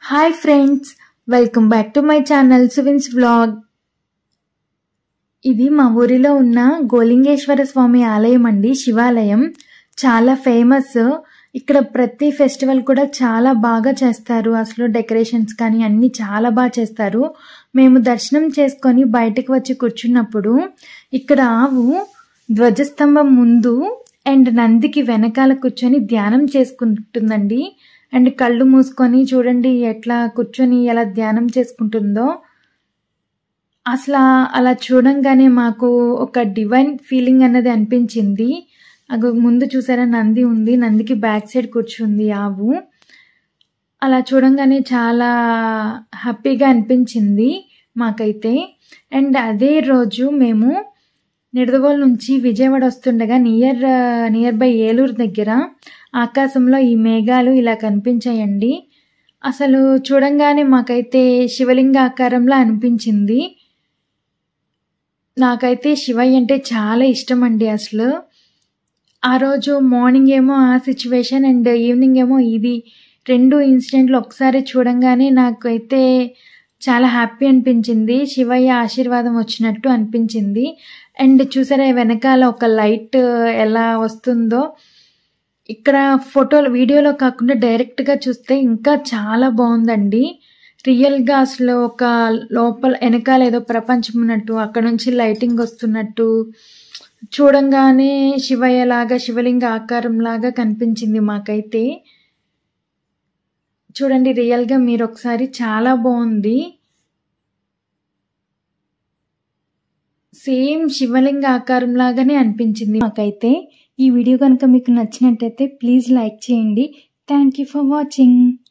hi friends welcome back to my channel Suvin's vlog ఇది మా ఊరిలో ఉన్న గోలింగేశ్వర స్వామి ఆలయం అండి శివాలయం చాలా ఫేమస్ ఇక్కడ ప్రతి ఫెస్టివల్ కూడా చాలా బాగా చేస్తారు అసలు డెకరేషన్స్ కానీ అన్నీ చాలా బాగా చేస్తారు మేము దర్శనం చేసుకొని బయటకు వచ్చి కూర్చున్నప్పుడు ఇక్కడ ఆవు ధ్వజస్తంభం ముందు అండ్ నందికి వెనకాల కూర్చొని ధ్యానం చేసుకుంటుందండి అండ్ కళ్ళు మూసుకొని చూడండి ఎట్లా కూర్చొని ఎలా ధ్యానం చేసుకుంటుందో అసలు అలా చూడంగానే మాకు ఒక డివైన్ ఫీలింగ్ అన్నది అనిపించింది అగో ముందు చూసారా నంది ఉంది నందికి బ్యాక్ సైడ్ కూర్చుంది ఆవు అలా చూడంగానే చాలా హ్యాపీగా అనిపించింది మాకైతే అండ్ అదే రోజు మేము నిడదవోలు నుంచి విజయవాడ వస్తుండగా నియర్ నియర్ బై ఏలూరు దగ్గర ఆకాశంలో ఈ మేఘాలు ఇలా కనిపించాయండి అసలు చూడంగానే మాకైతే శివలింగ ఆకారంలో అనిపించింది నాకైతే శివయ్య అంటే చాలా ఇష్టం అండి అసలు ఆ రోజు మార్నింగ్ ఏమో ఆ సిచ్యువేషన్ అండ్ ఈవినింగ్ ఏమో ఇది రెండు ఇన్సిడెంట్లు ఒకసారి చూడంగానే నాకైతే చాలా హ్యాపీ అనిపించింది శివయ్య ఆశీర్వాదం వచ్చినట్టు అనిపించింది అండ్ చూసారా వెనకాల ఒక లైట్ ఎలా వస్తుందో ఇక్కడ ఫోటోలు వీడియోలో కాకుండా డైరెక్ట్గా చూస్తే ఇంకా చాలా బాగుందండి రియల్గా అసలు ఒక లోపల వెనకాల ఏదో ప్రపంచం ఉన్నట్టు అక్కడ నుంచి లైటింగ్ వస్తున్నట్టు చూడంగానే శివయ్య లాగా శివలింగ ఆకారం లాగా కనిపించింది మాకైతే చూడండి రియల్గా మీరు ఒకసారి చాలా బాగుంది సేమ్ శివలింగ ఆకారం లాగానే అనిపించింది మాకైతే ఈ వీడియో కనుక మీకు నచ్చినట్టయితే ప్లీజ్ లైక్ చేయండి థ్యాంక్ యూ ఫర్ వాచింగ్